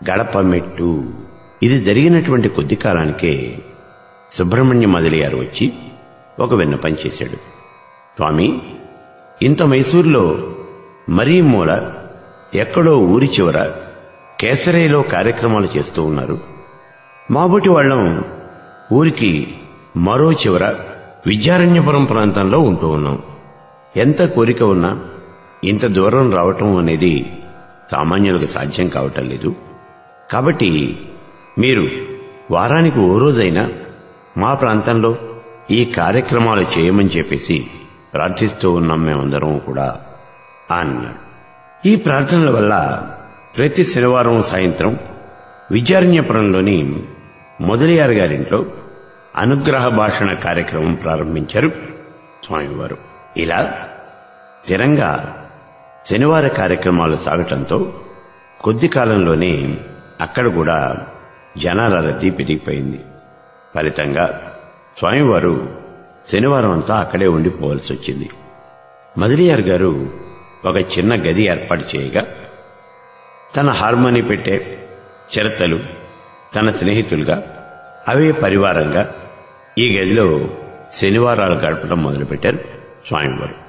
గడప మెట్టు ఇది జరిగినటువంటి కొద్ది కాలానికే సుబ్రహ్మణ్య మొదలయ్యారు వచ్చి ఒక విన్నపం చేశాడు స్వామి ఇంత మైసూరులో మరీ మూల ఎక్కడో ఊరి చివర కేసరేలో కార్యక్రమాలు చేస్తూ ఉన్నారు మాబోటి వాళ్ళం ఊరికి మరో చివర విద్యారణ్యపురం ప్రాంతంలో ఉంటూ ఉన్నాం ఎంత కోరిక ఉన్నా ఇంత దూరం రావటం అనేది సామాన్యులకు సాధ్యం కావటం లేదు కాబట్టి మీరు వారానికి ఓ రోజైనా మా ప్రాంతంలో ఈ కార్యక్రమాలు చేయమని చెప్పేసి ప్రార్థిస్తూ ఉన్నాం మేమందరం కూడా అన్నాడు ఈ ప్రార్థనల వల్ల ప్రతి శనివారం సాయంత్రం విద్యారణ్యపురంలోని మొదలయారు గారింట్లో అనుగ్రహ భాషణ కార్యక్రమం ప్రారంభించారు స్వామివారు ఇలా స్థిరంగా శనివార కార్యక్రమాలు సాగటంతో కొద్ది కాలంలోనే అక్కడ కూడా జనాల రద్దీ పెరిగిపోయింది ఫలితంగా స్వామివారు శనివారం అంతా అక్కడే ఉండిపోవాల్సి వచ్చింది మదిలియార్ గారు ఒక చిన్న గది ఏర్పాటు చేయగా తన హార్మోని పెట్టే చిరతలు తన స్నేహితులుగా అవే పరివారంగా ఈ గదిలో శనివారాలు గడపడం మొదలుపెట్టారు స్వామివారు